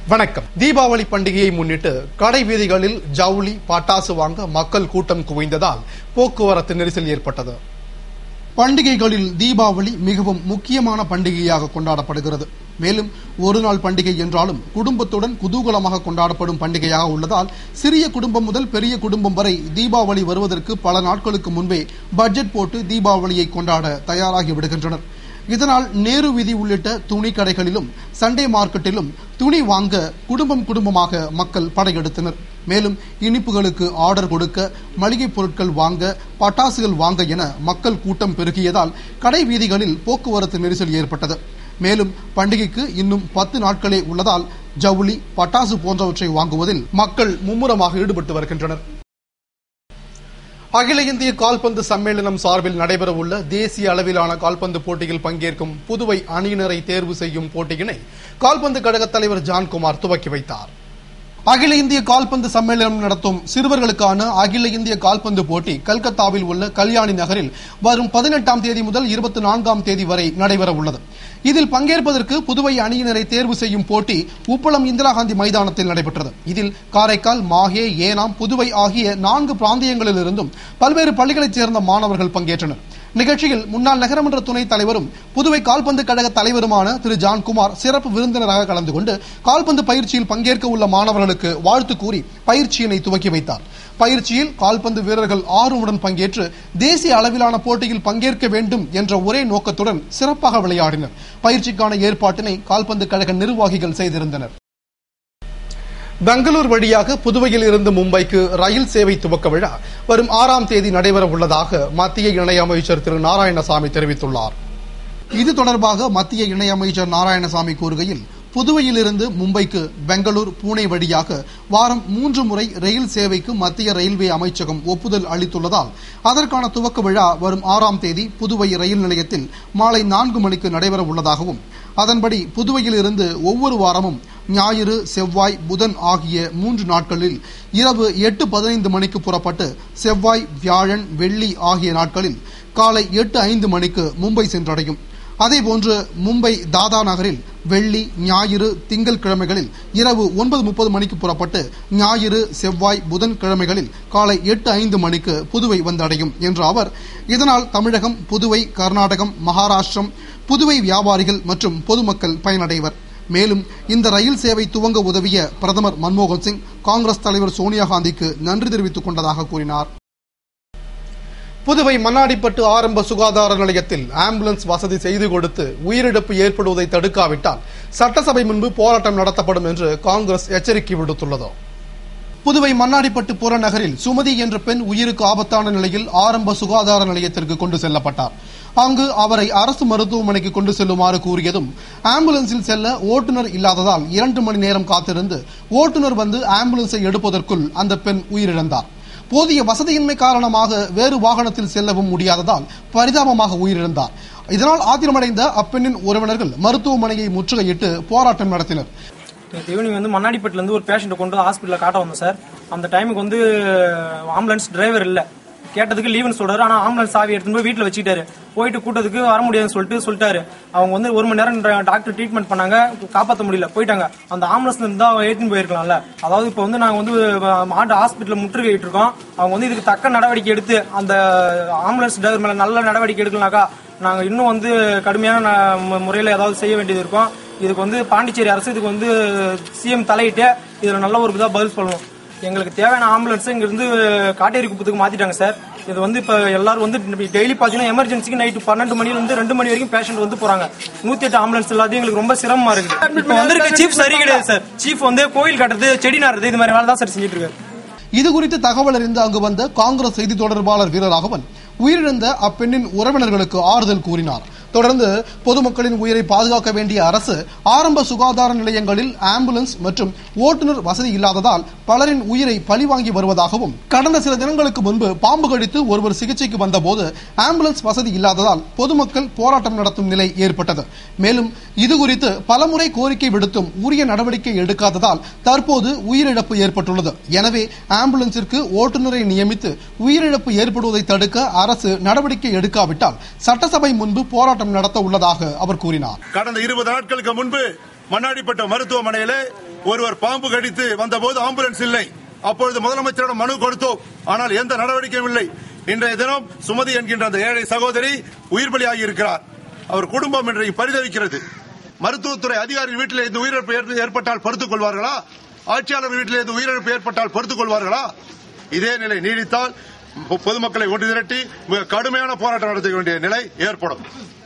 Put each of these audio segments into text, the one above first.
வணக்கம் தீபாவளி பண்டிகையை முன்னிட்டு கடை வீதிகளில் ஜவுளி பட்டாசு வாங்க மக்கள் கூட்டம் குவிந்ததால் போக்குவரத்து நெரிசல் ஏற்பட்டது பண்டிகைகளில் தீபாவளி மிகவும் முக்கியமான பண்டிகையாக கொண்டாடப்படுகிறது மேலும் ஒரு நாள் பண்டிகை என்றாலும் குடும்பத்துடன் குதூகலமாக கொண்டாடப்படும் பண்டிகையாக உள்ளதால் சிறிய குடும்பம் முதல் பெரிய குடும்பம் வரை தீபாவளி வருவதற்கு பல நாட்களுக்கு முன்பே பட்ஜெட் போட்டு தீபாவளியை கொண்டாட தயாராகி விடுகின்றனர் இதனால் நேரு வீதி உள்ளிட்ட துணி கடைகளிலும் சண்டே மார்க்கெட்டிலும் துணி வாங்க குடும்பம் குடும்பமாக மக்கள் படையெடுத்தனர் மேலும் இனிப்புகளுக்கு ஆர்டர் கொடுக்க மளிகை பொருட்கள் வாங்க பட்டாசுகள் வாங்க என மக்கள் கூட்டம் பெருகியதால் கடை வீதிகளில் போக்குவரத்து நெரிசல் ஏற்பட்டது மேலும் பண்டிகைக்கு இன்னும் பத்து நாட்களே உள்ளதால் ஜவுளி பட்டாசு போன்றவற்றை வாங்குவதில் மக்கள் மும்முரமாக ஈடுபட்டு வருகின்றனர் அகில இந்திய கால்பந்து சம்மேளனம் சார்பில் நடைபெறவுள்ள தேசிய அளவிலான கால்பந்து போட்டியில் பங்கேற்கும் புதுவை அணியினரை தேர்வு செய்யும் போட்டியினை கால்பந்து கழக தலைவர் ஜான்குமார் துவக்கி வைத்தார் அகில இந்திய கால்பந்து சம்மேளனம் நடத்தும் சிறுவர்களுக்கான அகில இந்திய கால்பந்து போட்டி கல்கத்தாவில் உள்ள கல்யாணி நகரில் வரும் பதினெட்டாம் தேதி முதல் இருபத்தி நான்காம் தேதி வரை நடைபெற உள்ளது இதில் பங்கேற்பதற்கு புதுவை அணியினரை தேர்வு செய்யும் போட்டி உப்பளம் இந்திரா காந்தி மைதானத்தில் நடைபெற்றது இதில் காரைக்கால் மாஹே ஏனாம் புதுவை ஆகிய நான்கு பிராந்தியங்களிலிருந்தும் பல்வேறு பள்ளிகளைச் சேர்ந்த மாணவர்கள் பங்கேற்றனர் நிகழ்ச்சியில் முன்னாள் நகரமன்ற துணைத் தலைவரும் புதுவை கால்பந்து கழக தலைவருமான திரு ஜான்குமார் சிறப்பு விருந்தினராக கலந்து கொண்டு கால்பந்து பயிற்சியில் பங்கேற்க உள்ள மாணவர்களுக்கு வாழ்த்து கூறி பயிற்சியினை துவக்கி வைத்தார் பயிற்சியில் கால்பந்து வீரர்கள் ஆர்வமுடன் பங்கேற்று தேசிய அளவிலான போட்டியில் பங்கேற்க வேண்டும் என்ற ஒரே நோக்கத்துடன் சிறப்பாக விளையாடினர் பயிற்சிக்கான ஏற்பாட்டினை கால்பந்து கழக நிர்வாகிகள் செய்திருந்தனர் பெங்களூர் வழியாக புதுவையில் இருந்து மும்பைக்கு ரயில் சேவை துவக்க விழா வரும் ஆறாம் தேதி நடைபெற உள்ளதாக மத்திய இணையமைச்சர் திரு நாராயணசாமி தெரிவித்துள்ளார் இது தொடர்பாக மத்திய இணையமைச்சர் நாராயணசாமி கூறுகையில் புதுவையிலிருந்து மும்பைக்கு பெங்களூர் பூனே வழியாக வாரம் மூன்று முறை ரயில் சேவைக்கு மத்திய ரயில்வே அமைச்சகம் ஒப்புதல் அளித்துள்ளதால் அதற்கான துவக்க விழா வரும் ஆறாம் தேதி புதுவை ரயில் நிலையத்தில் மாலை நான்கு மணிக்கு நடைபெற உள்ளதாகவும் அதன்படி புதுவையில் இருந்து ஒவ்வொரு வாரமும் ஞாயிறு செவ்வாய் புதன் ஆகிய மூன்று நாட்களில் இரவு எட்டு பதினைந்து மணிக்கு புறப்பட்டு செவ்வாய் வியாழன் வெள்ளி ஆகிய நாட்களில் காலை எட்டு ஐந்து மணிக்கு மும்பை சென்றடையும் அதேபோன்று மும்பை தாதா நகரில் வெள்ளி ஞாயிறு திங்கள் கிழமைகளில் இரவு ஒன்பது முப்பது மணிக்கு புறப்பட்டு ஞாயிறு செவ்வாய் புதன் கிழமைகளில் காலை எட்டு ஐந்து மணிக்கு புதுவை வந்தடையும் என்ற அவர் இதனால் தமிழகம் புதுவை கர்நாடகம் மகாராஷ்டிரம் புதுவை வியாபாரிகள் மற்றும் பொதுமக்கள் பயனடைவர் மேலும் இந்த ரயில் சேவை துவங்க உதவிய பிரதமர் மன்மோகன் சிங் காங்கிரஸ் தலைவர் சோனியா காந்திக்கு நன்றி தெரிவித்துக் கொண்டதாக கூறினார் புதுவை மண்ணாடிப்பட்டு ஆரம்ப சுகாதார நிலையத்தில் ஆம்புலன்ஸ் வசதி செய்து கொடுத்து உயிரிழப்பு ஏற்படுவதை தடுக்காவிட்டால் சட்டசபை முன்பு போராட்டம் நடத்தப்படும் என்று காங்கிரஸ் எச்சரிக்கை விடுத்துள்ளது புதுவை மண்ணாடிப்பட்டு புறநகரில் சுமதி என்ற பெண் உயிருக்கு ஆபத்தான நிலையில் ஆரம்ப சுகாதார நிலையத்திற்கு கொண்டு செல்லப்பட்டார் அங்கு அவரை அரசு மருத்துவமனைக்கு கொண்டு செல்லுமாறு கூறியதும் ஆம்புலன்ஸில் செல்ல ஓட்டுநர் இல்லாததால் இரண்டு மணி நேரம் காத்திருந்து ஓட்டுநர் வந்து ஆம்புலன்ஸை எடுப்பதற்குள் அந்த பெண் உயிரிழந்தார் போதிய வசதியின்மை காரணமாக வேறு வாகனத்தில் செல்லவும் முடியாததால் பரிதாபமாக உயிரிழந்தார் இதனால் ஆத்திரமடைந்த அப்பெண்ணின் உறவினர்கள் மருத்துவமனையை முற்றுகையிட்டு போராட்டம் நடத்தினர் ஈவினிங் வந்து மண்ணாடிப்பட்டில இருந்து ஒரு பேஷண்ட் கொண்டு வந்து ஹாஸ்பிட்டலில் காட்ட வந்தோம் சார் அந்த டைமுக்கு வந்து ஆம்புலன்ஸ் டிரைவர் இல்லை கேட்டதுக்கு லீவுன்னு சொல்றாரு ஆனா ஆம்புலன்ஸ் சாவி எடுத்துட்டு போய் வீட்டில் வச்சுட்டாரு போயிட்டு கூட்டத்துக்கு வர முடியாதுன்னு சொல்லிட்டு சொல்லிட்டாரு அவங்க வந்து ஒரு மணி நேரம் டாக்டர் ட்ரீட்மெண்ட் பண்ணாங்க காப்பாற்ற முடியல போயிட்டாங்க அந்த ஆம்புலன்ஸ் இருந்தா ஏற்றின்னு போயிருக்கலாம்ல அதாவது இப்போ வந்து நாங்கள் வந்து மாட்டு ஹாஸ்பிட்டலில் முற்றுகையிட்டு இருக்கோம் அவங்க வந்து இதுக்கு தக்க நடவடிக்கை எடுத்து அந்த ஆம்புலன்ஸ் டிரைவர் மேல நல்ல நடவடிக்கை எடுக்கலனாக்கா நாங்கள் இன்னும் வந்து கடுமையான முறையில் ஏதாவது செய்ய வேண்டியது இருக்கும் இதுக்கு வந்து பாண்டிச்சேரி அரசு இதுக்கு வந்து சிஎம் தலையிட்டு இதில் நல்ல ஒரு இதாக பதில் சொல்லணும் எங்களுக்கு தேவையான ஆம்புலன்ஸ் இங்கிருந்து காட்டேரி குப்பத்துக்கு மாத்திட்டாங்க சார் இது வந்து இப்போ எல்லாரும் வந்து டெய்லி பார்த்தீங்கன்னா எமர்ஜென்சிக்கு நைட்டு பன்னெண்டு மணில இருந்து ரெண்டு மணி வரைக்கும் பேஷண்ட் வந்து போறாங்க நூத்தி எட்டு ஆம்புலன்ஸ் எல்லாத்தையும் எங்களுக்கு ரொம்ப சிரமமா இருக்குது இப்போ வந்திருக்க சீஃப் சரி கிடையாது சார் சீஃப் வந்து கோயில் கட்டுறது செடி நடுறது இது மாதிரி வேலை தான் சார் செஞ்சுட்டு இருக்காரு இது குறித்து தகவல் அறிந்து அங்கு வந்த காங்கிரஸ் செய்தி தொடர்பாளர் வீரராகவன் உயிரிழந்த அப்பெண்ணின் உறவினர்களுக்கு ஆறுதல் கூறினார் தொடர்ந்து பொதுமக்களின் உயிரை பாதுகாக்க வேண்டிய அரசு ஆரம்ப சுகாதார நிலையங்களில் ஆம்புலன்ஸ் மற்றும் ஓட்டுநர் வசதி இல்லாததால் பலரின் உயிரை பழிவாங்கி வருவதாகவும் கடந்த சில தினங்களுக்கு முன்பு பாம்பு கடித்து ஒருவர் சிகிச்சைக்கு வந்தபோது ஆம்புலன்ஸ் வசதி இல்லாததால் பொதுமக்கள் போராட்டம் நடத்தும் நிலை ஏற்பட்டது மேலும் இதுகுறித்து பலமுறை கோரிக்கை விடுத்தும் உரிய நடவடிக்கை எடுக்காததால் தற்போது உயிரிழப்பு ஏற்பட்டுள்ளது எனவே ஆம்புலன்ஸிற்கு ஓட்டுநரை நியமித்து உயிரிழப்பு ஏற்படுவதை தடுக்க அரசு நடவடிக்கை எடுக்காவிட்டால் சட்டசபை முன்பு போராட்டம் நடத்த உள்ளதாக அவர் கூறினார் கடந்த இருபது நாட்களுக்கு முன்பு மண்ணாடிப்பட்ட மருத்துவமனையிலே ஒருவர் பாம்பு கடித்து வந்தபோது ஆம்புலன்ஸ் இல்லை அப்பொழுது முதலமைச்சரிடம் மனு கொடுத்தோம் ஆனால் எந்த நடவடிக்கையும் இல்லை இன்றைய தினம் சுமதி என்கின்ற அந்த ஏழை சகோதரி உயிர் பலியாகி இருக்கிறார் அவர் குடும்பம் இன்றைக்கு பரிதவிக்கிறது மருத்துவத்துறை அதிகாரி வீட்டில் இருந்து உயிரிழப்பு ஏற்ப- ஏற்பட்டால் பொறுத்துக் கொள்வார்களா ஆட்சியாளர் வீட்டில் இருந்து உயிரிழப்பு ஏற்பட்டால் பொறுத்துக் கொள்வார்களா இதே நிலை நீடித்தால் பொ- பொதுமக்களை ஒன்று திரட்டி மிக கடுமையான போராட்டம் நடத்த வேண்டிய நிலை ஏற்படும்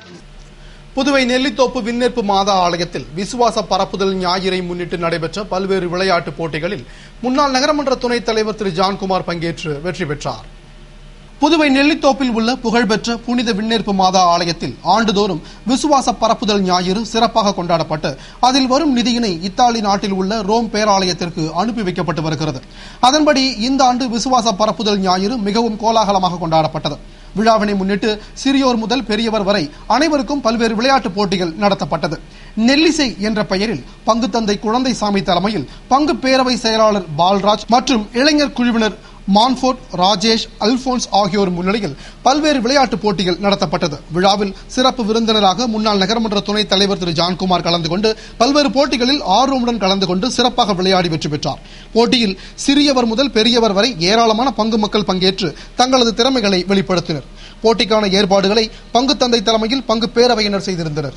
புதுவை நெல்லித்தோப்பு விண்ணேற்பு மாதா ஆலயத்தில் விசுவாச பரப்புதல் ஞாயிறை முன்னிட்டு நடைபெற்ற பல்வேறு விளையாட்டுப் போட்டிகளில் முன்னாள் நகரமன்ற துணைத் தலைவர் திரு ஜான்குமார் பங்கேற்று வெற்றி பெற்றார் புதுவை நெல்லித்தோப்பில் உள்ள புகழ்பெற்ற புனித விண்ணேற்பு மாதா ஆலயத்தில் ஆண்டுதோறும் விசுவாச பரப்புதல் ஞாயிறு சிறப்பாக கொண்டாடப்பட்டு அதில் வரும் நிதியினை இத்தாலி நாட்டில் உள்ள ரோம் பேராலயத்திற்கு அனுப்பி வைக்கப்பட்டு வருகிறது அதன்படி இந்த ஆண்டு விசுவாச பரப்புதல் ஞாயிறு மிகவும் கோலாகலமாக கொண்டாடப்பட்டது விழாவினை முன்னிட்டு சிறியோர் முதல் பெரியவர் வரை அனைவருக்கும் பல்வேறு விளையாட்டுப் போட்டிகள் நடத்தப்பட்டது நெல்லிசை என்ற பெயரில் பங்கு தந்தை குழந்தை சாமி தலைமையில் பங்கு பேரவை செயலாளர் பால்ராஜ் மற்றும் இளைஞர் குழுவினர் மான்ஃபோர்ட் ராஜேஷ் அல்போன்ஸ் ஆகியோர் முன்னிலையில் பல்வேறு விளையாட்டுப் போட்டிகள் நடத்தப்பட்டது விழாவில் சிறப்பு விருந்தினராக முன்னாள் நகரமன்ற துணைத் தலைவர் திரு ஜான்குமார் கலந்து கொண்டு பல்வேறு போட்டிகளில் ஆர்வமுடன் கலந்து கொண்டு சிறப்பாக விளையாடி வெற்றி பெற்றார் போட்டியில் சிறியவர் முதல் பெரியவர் வரை ஏராளமான பங்கு மக்கள் பங்கேற்று தங்களது திறமைகளை வெளிப்படுத்தினர் போட்டிக்கான ஏற்பாடுகளை பங்கு தந்தை தலைமையில் பங்கு பேரவையினர் செய்திருந்தனர்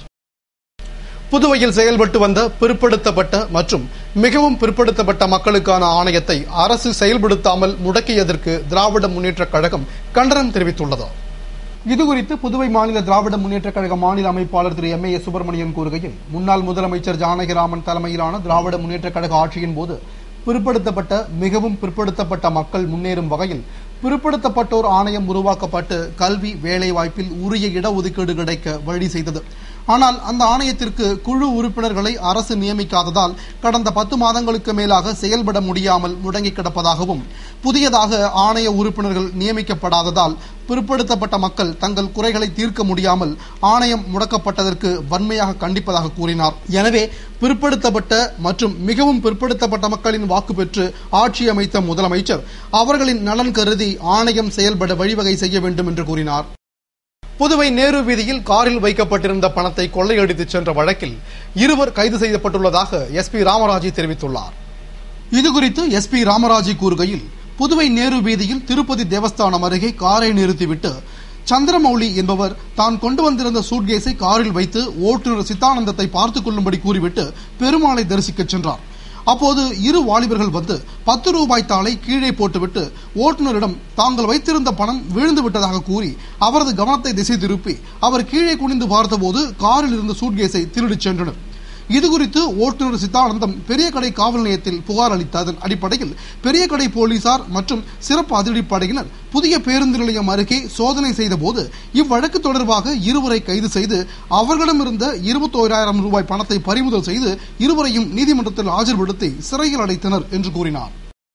புதுவையில் செயல்பட்டு வந்த பிற்படுத்தப்பட்ட மற்றும் மிகவும் பிற்படுத்தப்பட்ட மக்களுக்கான ஆணையத்தை அரசு செயல்படுத்தாமல் முடக்கியதற்கு திராவிட முன்னேற்றக் கழகம் கண்டனம் தெரிவித்துள்ளது இதுகுறித்து புதுவை மாநில திராவிட முன்னேற்றக் கழக மாநில அமைப்பாளர் திரு எம் ஏ சுப்பிரமணியன் கூறுகையில் முன்னாள் முதலமைச்சர் ஜானகிராமன் தலைமையிலான திராவிட முன்னேற்றக் கழக ஆட்சியின் போது பிற்படுத்தப்பட்ட மிகவும் பிற்படுத்தப்பட்ட மக்கள் முன்னேறும் வகையில் பிற்படுத்தப்பட்டோர் ஆணையம் உருவாக்கப்பட்டு கல்வி வேலைவாய்ப்பில் உரிய இடஒதுக்கீடு கிடைக்க வழி செய்தது ஆனால் அந்த ஆணையத்திற்கு குழு உறுப்பினர்களை அரசு நியமிக்காததால் கடந்த பத்து மாதங்களுக்கு மேலாக செயல்பட முடியாமல் முடங்கி கிடப்பதாகவும் புதியதாக ஆணைய உறுப்பினர்கள் நியமிக்கப்படாததால் பிற்படுத்தப்பட்ட மக்கள் தங்கள் குறைகளை தீர்க்க முடியாமல் ஆணையம் முடக்கப்பட்டதற்கு வன்மையாக கண்டிப்பதாக கூறினார் எனவே பிற்படுத்தப்பட்ட மற்றும் மிகவும் பிற்படுத்தப்பட்ட மக்களின் வாக்கு பெற்று ஆட்சி அமைத்த முதலமைச்சர் அவர்களின் நலன் கருதி ஆணையம் செயல்பட வழிவகை செய்ய வேண்டும் என்று கூறினார் புதுவை நேரு வீதியில் காரில் வைக்கப்பட்டிருந்த பணத்தை கொள்ளையடித்துச் சென்ற வழக்கில் இருவர் கைது செய்யப்பட்டுள்ளதாக எஸ்பி ராமராஜி தெரிவித்துள்ளார் இதுகுறித்து எஸ்பி ராமராஜி கூறுகையில் புதுவை நேரு வீதியில் திருப்பதி தேவஸ்தானம் அருகே காரை நிறுத்திவிட்டு சந்திரமௌலி என்பவர் தான் கொண்டு வந்திருந்த சூட்கேஸை காரில் வைத்து ஓட்டுநர் சித்தானந்தத்தை பார்த்துக் கொள்ளும்படி கூறிவிட்டு பெருமாளை தரிசிக்கச் சென்றார் அப்போது இரு வாலிபர்கள் வந்து பத்து ரூபாய் தாளை கீழே போட்டுவிட்டு ஓட்டுநரிடம் தாங்கள் வைத்திருந்த பணம் விழுந்து விட்டதாக கூறி அவரது கவனத்தை திசை திருப்பி அவர் கீழே குனிந்து பார்த்தபோது காரில் இருந்த சூட்கேஸை திருடிச் சென்றனர் இதுகுறித்து ஓட்டுநர் சித்தானந்தம் பெரிய கடை காவல் நிலையத்தில் புகார் அளித்ததன் அடிப்படையில் பெரிய கடை போலீசார் மற்றும் சிறப்பு அதிரடிப்படையினர் புதிய பேருந்து நிலையம் அருகே சோதனை செய்தபோது இவ்வழக்கு தொடர்பாக இருவரை கைது செய்து அவர்களிடமிருந்த இருபத்தோராயிரம் ரூபாய் பணத்தை பறிமுதல் செய்து இருவரையும் நீதிமன்றத்தில் ஆஜர்படுத்தி சிறையில் அடைத்தனர் என்று கூறினார்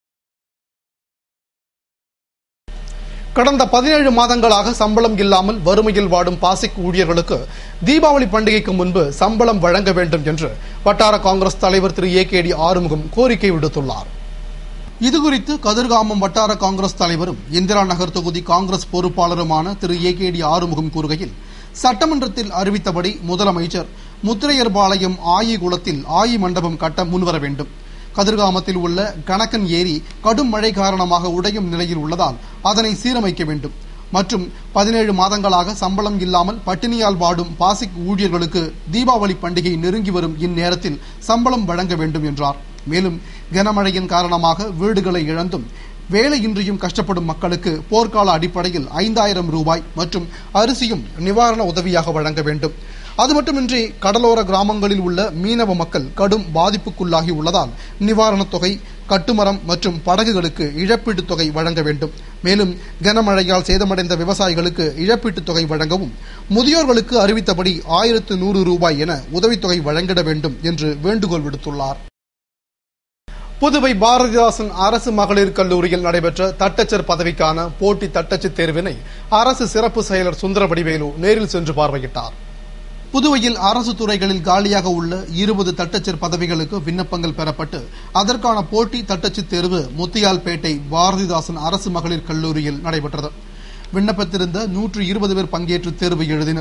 கடந்த பதினேழு மாதங்களாக சம்பளம் இல்லாமல் வறுமையில் வாடும் பாசிக் ஊழியர்களுக்கு தீபாவளி பண்டிகைக்கு முன்பு சம்பளம் வழங்க வேண்டும் என்று வட்டார காங்கிரஸ் தலைவர் Thiru A K D Arumugam கோரிக்கை விடுத்துள்ளார் இதுகுறித்து கதிர்காமம் வட்டார காங்கிரஸ் தலைவரும் இந்திரா நகர் தொகுதி காங்கிரஸ் பொறுப்பாளருமான Thiru A K D Arumugam கூறுகையில் சட்டமன்றத்தில் அறிவித்தபடி முதலமைச்சர் முத்திரையர்பாளையம் ஆயி குளத்தில் ஆயி மண்டபம் கட்ட முன்வர வேண்டும் கதிர்காமத்தில் உள்ள கணக்கன் ஏரி கடும் மழை காரணமாக உடையும் நிலையில் உள்ளதால் அதனை சீரமைக்க வேண்டும் மற்றும் பதினேழு மாதங்களாக சம்பளம் இல்லாமல் பட்டினியால் வாடும் பாசிக் ஊழியர்களுக்கு தீபாவளி பண்டிகை நெருங்கி வரும் இந்நேரத்தில் சம்பளம் வழங்க வேண்டும் என்றார் மேலும் கனமழையின் காரணமாக வீடுகளை இழந்தும் வேலையின்றியும் கஷ்டப்படும் மக்களுக்கு போர்க்கால அடிப்படையில் ஐந்தாயிரம் ரூபாய் மற்றும் அரிசியும் நிவாரண உதவியாக வழங்க வேண்டும் அது மட்டுமின்றி கடலோர கிராமங்களில் உள்ள மீனவ மக்கள் கடும் பாதிப்புக்குள்ளாகி உள்ளதால் நிவாரணத் தொகை கட்டுமரம் மற்றும் படகுகளுக்கு இழப்பீட்டுத் தொகை வழங்க வேண்டும் மேலும் கனமழையால் சேதமடைந்த விவசாயிகளுக்கு இழப்பீட்டுத் தொகை வழங்கவும் முதியோர்களுக்கு அறிவித்தபடி ஆயிரத்து நூறு ரூபாய் என உதவித்தொகை வழங்கிட வேண்டும் என்று வேண்டுகோள் விடுத்துள்ளார் புதுவை பாரதிதாசன் அரசு மகளிர் கல்லூரியில் நடைபெற்ற தட்டச்சர் பதவிக்கான போட்டி தட்டச்சு தேர்வினை அரசு சிறப்பு செயலர் சுந்தர வடிவேலு நேரில் சென்று பார்வையிட்டார் புதுவையில் அரசு துறைகளில் காலியாக உள்ள இருபது தட்டச்சர் பதவிகளுக்கு விண்ணப்பங்கள் பெறப்பட்டு அதற்கான போட்டி தட்டச்சு தேர்வு முத்தியால்பேட்டை பாரதிதாசன் அரசு மகளிர் கல்லூரியில் நடைபெற்றது விண்ணப்பித்திருந்த நூற்று இருபது பேர் பங்கேற்று தேர்வு எழுதினர்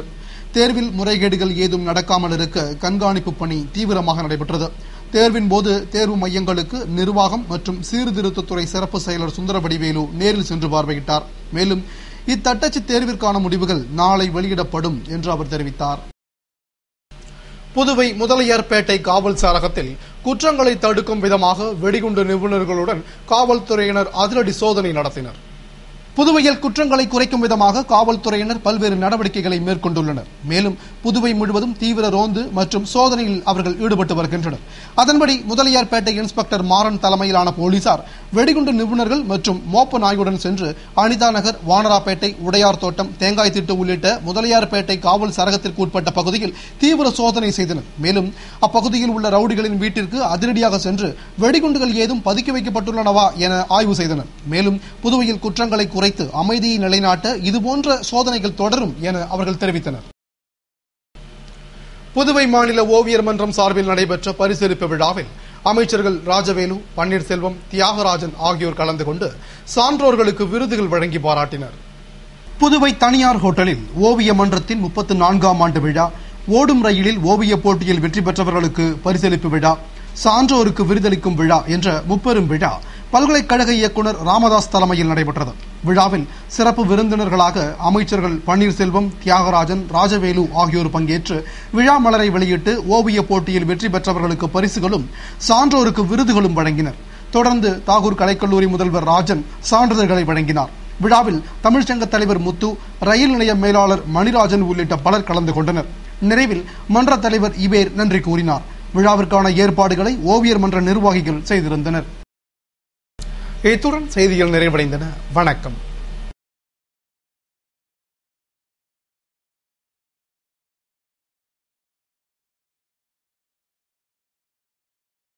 தேர்வில் முறைகேடுகள் ஏதும் நடக்காமல் இருக்க கண்காணிப்பு பணி தீவிரமாக நடைபெற்றது தேர்வின் போது தேர்வு மையங்களுக்கு நிர்வாகம் மற்றும் சீர்திருத்தத்துறை சிறப்பு செயலர் சுந்தர வடிவேலு நேரில் சென்று பார்வையிட்டார் மேலும் இத்தட்டச்சு தேர்விற்கான முடிவுகள் நாளை வெளியிடப்படும் என்று அவர் தெரிவித்தார் புதுவை முதலியார்பேட்டை காவல் சாரகத்தில் குற்றங்களை தடுக்கும் விதமாக வெடிகுண்டு நிபுணர்களுடன் காவல்துறையினர் அதிரடி சோதனை நடத்தினர் புதுவையில் குற்றங்களை குறைக்கும் விதமாக காவல்துறையினர் பல்வேறு நடவடிக்கைகளை மேற்கொண்டுள்ளனர் மேலும் புதுவை முழுவதும் தீவிர ரோந்து மற்றும் சோதனையில் அவர்கள் ஈடுபட்டு வருகின்றனர் அதன்படி முதலியார்பேட்டை இன்ஸ்பெக்டர் மாறன் தலைமையிலான போலீசார் வெடிகுண்டு நிபுணர்கள் மற்றும் மோப்ப நாயுடன் சென்று அனிதா நகர் வானராப்பேட்டை உடையார் தோட்டம் தேங்காய் திட்டு உள்ளிட்ட முதலியார்பேட்டை காவல் சரகத்திற்கு உட்பட்ட பகுதியில் தீவிர சோதனை செய்தனர் மேலும் அப்பகுதியில் உள்ள ரவுடிகளின் வீட்டிற்கு அதிரடியாக சென்று வெடிகுண்டுகள் ஏதும் பதுக்கி வைக்கப்பட்டுள்ளனவா என ஆய்வு செய்தனர் மேலும் புதுவையில் குற்றங்களை குறைத்து அமைதியை நிலைநாட்ட இதுபோன்ற சோதனைகள் தொடரும் என அவர்கள் தெரிவித்தனர் புதுவை மாநில ஓவியர் மன்றம் சார்பில் நடைபெற்ற பரிசளிப்பு விழாவில் அமைச்சர்கள் ராஜவேலு பன்னீர்செல்வம் தியாகராஜன் ஆகியோர் கலந்து கொண்டு சான்றோர்களுக்கு விருதுகள் வழங்கி பாராட்டினர் புதுவை தனியார் ஹோட்டலில் ஓவிய மன்றத்தின் முப்பத்து நான்காம் ஆண்டு விழா ஓடும் ரயிலில் ஓவிய போட்டியில் வெற்றி பெற்றவர்களுக்கு பரிசளிப்பு விழா சான்றோருக்கு விருதளிக்கும் விழா என்ற முப்பெரும் விழா பல்கலைக்கழக இயக்குனர் ராமதாஸ் தலைமையில் நடைபெற்றது விழாவில் சிறப்பு விருந்தினர்களாக அமைச்சர்கள் பன்னீர்செல்வம் தியாகராஜன் ராஜவேலு ஆகியோர் பங்கேற்று விழா மலரை வெளியிட்டு ஓவிய போட்டியில் வெற்றி பெற்றவர்களுக்கு பரிசுகளும் சான்றோருக்கு விருதுகளும் வழங்கினர் தொடர்ந்து தாகூர் கலைக்கல்லூரி முதல்வர் ராஜன் சான்றிதழ்களை வழங்கினார் விழாவில் தமிழ்ச்சங்க தலைவர் முத்து ரயில் நிலைய மேலாளர் மணிராஜன் உள்ளிட்ட பலர் கலந்து கொண்டனர் நிறைவில் மன்ற தலைவர் இபேர் நன்றி கூறினார் விழாவிற்கான ஏற்பாடுகளை ஓவியர் மன்ற நிர்வாகிகள் செய்திருந்தனர் இத்துடன் செய்திகள் நிறைவடைந்தன வணக்கம்